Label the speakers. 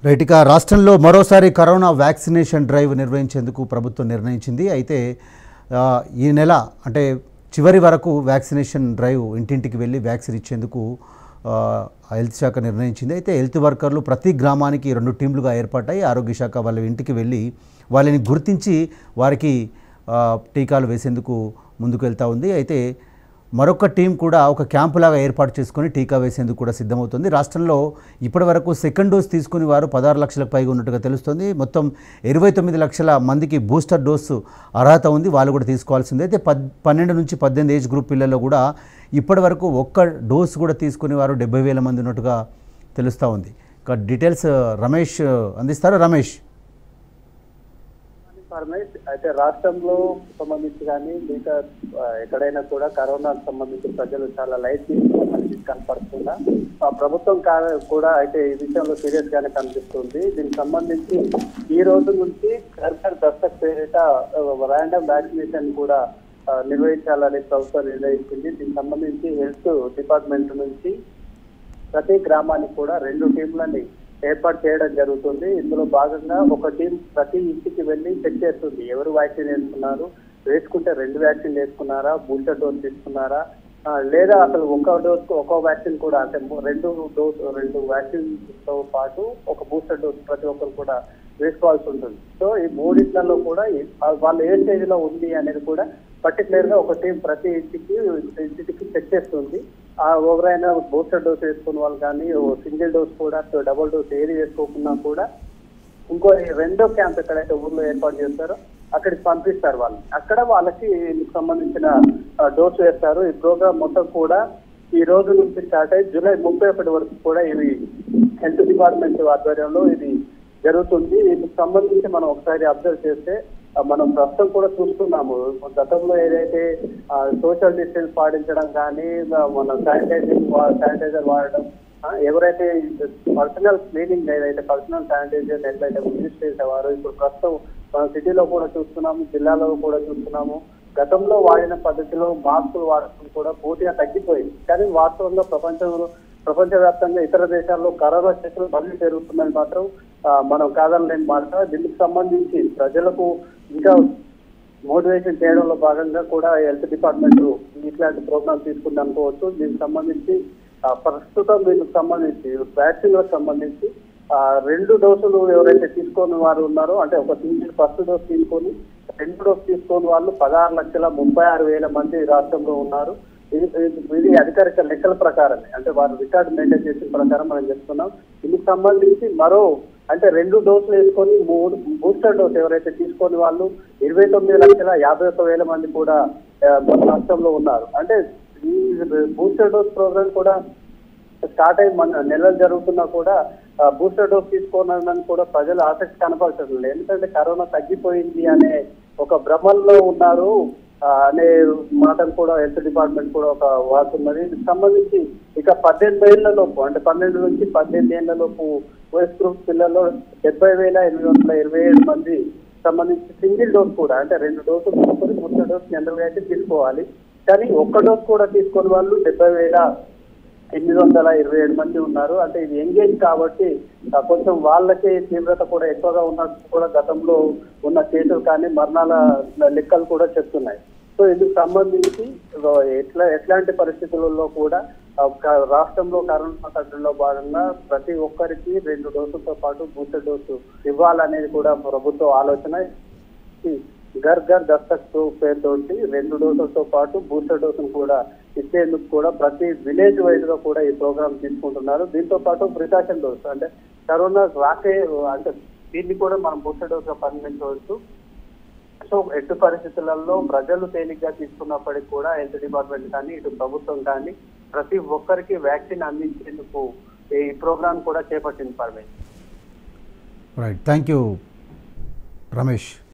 Speaker 1: right ఇక రాష్ట్రంలో మరోసారి కరోనా వ్యాక్సినేషన్ డ్రైవ్ నిర్వహించేందుకు ప్రభుత్వం నిర్ణయించింది అయితే ఆ, ఈ నెల అంటే చివరి వరకు వ్యాక్సినేషన్ డ్రైవ్ ఇంటింటికి వెళ్ళి వ్యాక్సిన్ ఇచ్చేందుకు ఆ, హెల్త్ శాఖ నిర్ణయించింది అయితే హెల్త్ వర్కర్లు ప్రతి గ్రామానికి రెండు టీంలుగా ఏర్పడ్డాయి ఆరోగ్య శాఖ వాళ్ళ ఇంటికి వెళ్ళి వాళ్ళని గుర్తించి వారికి ఆ, టీకాలు వేసేందుకు ముందుకు వెళ్తూ ఉంది అయితే మరొక టీం కూడా ఒక క్యాంపు లాగా ఏర్పాటు చేసుకొని టీకా వేసేందుకు కూడా సిద్ధమవుతుంది రాష్ట్రంలో ఇప్పటి వరకు సెకండ్ డోస్ తీసుకుని వారు పదహారు లక్షలకు పైగా ఉన్నట్టుగా తెలుస్తుంది మొత్తం ఇరవై తొమ్మిది లక్షల మందికి బూస్టర్ డోసు అర్హత ఉంది వాళ్ళు కూడా తీసుకోవాల్సింది అయితే పద్ పన్నెండు నుంచి పద్దెనిమిది ఏజ్ గ్రూప్ పిల్లల్లో కూడా ఇప్పటి వరకు ఒక్క డోసు కూడా తీసుకునే వారు డెబ్బై వేల మంది ఉన్నట్టుగా తెలుస్తూ ఉంది ఇక డీటెయిల్స్ రమేష్ అందిస్తారు రమేష్
Speaker 2: పరమేష్ అయితే రాష్ట్రంలో సంబంధించి కానీ మిగతా ఆ, ఎక్కడైనా కూడా కరోనాకు సంబంధించి ప్రజలు చాలా లైట్ తీసుకున్న మనకి కనపడుతుందా ఆ ప్రభుత్వం కా- కూడా అయితే ఈ విషయంలో సీరియస్ గానే కనిపిస్తుంది దీనికి సంబంధించి ఈ రోజు నుంచి ఘర్ ఘర్ దస్తక్ పేరిట ర్యాండమ్ వ్యాక్సినేషన్ కూడా ఆ, నిర్వహించాలని ప్రభుత్వం నిర్ణయించింది దీనికి సంబంధించి హెల్త్ డిపార్ట్మెంట్ నుంచి ప్రతి గ్రామానికి కూడా రెండు టీంలని ఏర్పాటు చేయడం జరుగుతుంది ఇందులో భాగంగా ఒక టీం ప్రతి ఇంటికి వెళ్ళి చెక్ చేస్తుంది ఎవరు వ్యాక్సిన్ వేసుకున్నారు వేసుకుంటే రెండు వ్యాక్సిన్ వేసుకున్నారా బూస్టర్ డోస్ తీసుకున్నారా ఆ, లేదా అసలు ఒక డోస్ ఒక వ్యాక్సిన్ కూడా అంటే ము- రెండు డోస్ రెండు వ్యాక్సిన్ తో పాటు ఒక బూస్టర్ డోస్ ప్రతి ఒక్కరు కూడా వేసుకోవాల్సి ఉంటుంది సో ఈ మూడిట్లలో కూడా ఈ- ఆ వాళ్ళు ఏ స్టేజ్ లో ఉంది అనేది కూడా పర్టికులర్ గా ఒక టీం ప్రతి ఇంటికి ఇంటికి చెక్ చేస్తుంది ఆ ఎవరైనా బూస్టర్ డోస్ వేసుకున్న వాళ్ళు కానీ సింగిల్ డోస్ కూడా డబుల్ డోస్ ఏది వేసుకోకున్నా కూడా ఇంకో రెండో క్యాంప్ ఎక్కడైతే ఊర్లో ఏర్పాటు చేస్తారో అక్కడికి పంపిస్తారు వాళ్ళు అక్కడ వాళ్ళకి ఇందుకు సంబంధించిన ఆ, డోసు వేస్తారు ఈ ప్రోగ్రామ్ మొత్తం కూడా ఈ రోజు నుంచి స్టార్ట్ అయ్యి జూలై ముప్పై ఒకటి వరకు కూడా ఇది హెల్త్ డిపార్ట్మెంట్ ఆధ్వర్యంలో ఇది జరుగుతుంది దీనికి సంబంధించి మనం ఒకసారి అబ్జర్వ్ చేస్తే ఆ, మనం ప్రస్తుతం కూడా చూస్తున్నాము గతంలో ఏదైతే సోషల్ డిస్టెన్స్ పాటించడం కానీ ఆ, మన శానిటైజింగ్ శానిటైజర్ వాడడం ఆ, ఎవరైతే పర్సనల్ క్లీనింగ్ ఏదైతే పర్సనల్ శానిటైజర్ ఎట్లయితే యూజ్ చేసేవారు ఇప్పుడు ప్రస్తుతం మన సిటీలో కూడా చూస్తున్నాము జిల్లాలో కూడా చూస్తున్నాము గతంలో వాడిన పద్ధతిలో మాస్కులు వాడటం కూడా పూర్తిగా తగ్గిపోయింది కానీ వాస్తవంగా ప్రపంచంలో ప్రపంచవ్యాప్తంగా ఇతర దేశాల్లో కరోనా కేసులు మళ్ళీ పెరుగుతుందని మాత్రం ఆ, మనం కాదనలేని మాట దీనికి సంబంధించి ప్రజలకు ఇంకా మోటివేషన్ చేయడంలో భాగంగా కూడా హెల్త్ డిపార్ట్మెంట్ ఇట్లాంటి ప్రోగ్రామ్ తీసుకుంది అనుకోవచ్చు దీనికి సంబంధించి ఆ, ప్రస్తుతం దీనికి సంబంధించి వ్యాక్సిన్లకు సంబంధించి ఆ, రెండు డోసులు ఎవరైతే తీసుకొని వారు ఉన్నారో అంటే ఒక సింగిల్ ఫస్ట్ డోస్ తీసుకొని రెండు డోస్ తీసుకొని వాళ్ళు పదహారు లక్షల ముప్పై ఆరు వేల మంది రాష్ట్రంలో ఉన్నారు ఇది ఇది- ఇది అధికారిక లెక్కల ప్రకారమే అంటే వారు రికార్డు మెయింటైన్ చేసిన ప్రకారం మనం చెప్తున్నాం ఇందుకు సంబంధించి మరో అంటే రెండు డోసులు వేసుకొని మూడు బూస్టర్ డోస్ ఎవరైతే తీసుకొని వాళ్ళు ఇరవై తొమ్మిది లక్షల యాభై ఒక్క వేల మంది కూడా ఆ, మన రాష్ట్రంలో ఉన్నారు అంటే ఈ బూస్టర్ డోస్ ప్రోగ్రామ్ కూడా స్టార్ట్ అయ్యి మన నెలలు జరుగుతున్నా కూడా ఆ, బూస్టర్ డోస్ తీసుకోవాలని కూడా ప్రజలు ఆసక్తి కనపరచడం లేదు ఎందుకంటే కరోనా తగ్గిపోయింది అనే ఒక భ్రమల్లో ఉన్నారు ఆ, అనే మాటను కూడా హెల్త్ డిపార్ట్మెంట్ కూడా ఒక వాడుతున్నది దీనికి సంబంధించి ఇక పద్దెనిమిది ఏళ్లలోపు అంటే పన్నెండు నుంచి పద్దెనిమిది ఏళ్లలోపు వయసు గ్రూప్ పిల్లల్లో డెబ్బై వేల ఎనిమిది వందల ఇరవై ఏడు మంది సంబంధించి సింగిల్ డోస్ కూడా అంటే రెండు డోసులు తీసుకొని బూస్టర్ డోస్ జనరల్ గా అయితే తీసుకోవాలి కానీ ఒక్క డోస్ కూడా తీసుకొని వాళ్ళు డెబ్బై వేల ఎనిమిది వందల ఇరవై ఏడు మంది ఉన్నారు అంటే ఇది ఎంగేజ్ కాబట్టి ఆ, కొంచెం వాళ్ళకి తీవ్రత కూడా ఎక్కువగా ఉన్నట్టు కూడా గతంలో ఉన్న కేసులు కానీ మరణాల లెక్కలు కూడా చెప్తున్నాయి సో ఇందుకు సంబంధించి ఆ, ఎట్లా ఎట్లాంటి పరిస్థితులలో కూడా ఆ, క- రాష్ట్రంలో కరోనా కట్టడిలో భాగంగా ప్రతి ఒక్కరికి రెండు డోసులతో పాటు బూస్టర్ డోసు ఇవ్వాలనేది కూడా ప్రభుత్వ ఆలోచన ఘర్ ఘర్ దస్తక్ పేరుతోటి రెండు డోసులతో పాటు బూస్టర్ డోసును కూడా ఇచ్చేందుకు కూడా ప్రతి విలేజ్ వైజ్ గా కూడా ఈ ప్రోగ్రామ్ తీసుకుంటున్నారు దీంతో పాటు ప్రికాషన్ డోస్ అంటే కరోనా రాకే అంటే దీన్ని కూడా మనం బూస్టర్ డోస్ గా పరిగణించవచ్చు సో ఎటు పరిస్థితులలో ప్రజలు తేలిగ్గా తీసుకున్నప్పటికీ కూడా హెల్త్ డిపార్ట్మెంట్ కానీ ఇటు ప్రభుత్వం కానీ ప్రతి ఒక్కరికి వ్యాక్సిన్ అందించేందుకు ఈ ప్రోగ్రామ్ కూడా చేపట్టింది Parameshwar
Speaker 1: right thank you Ramesh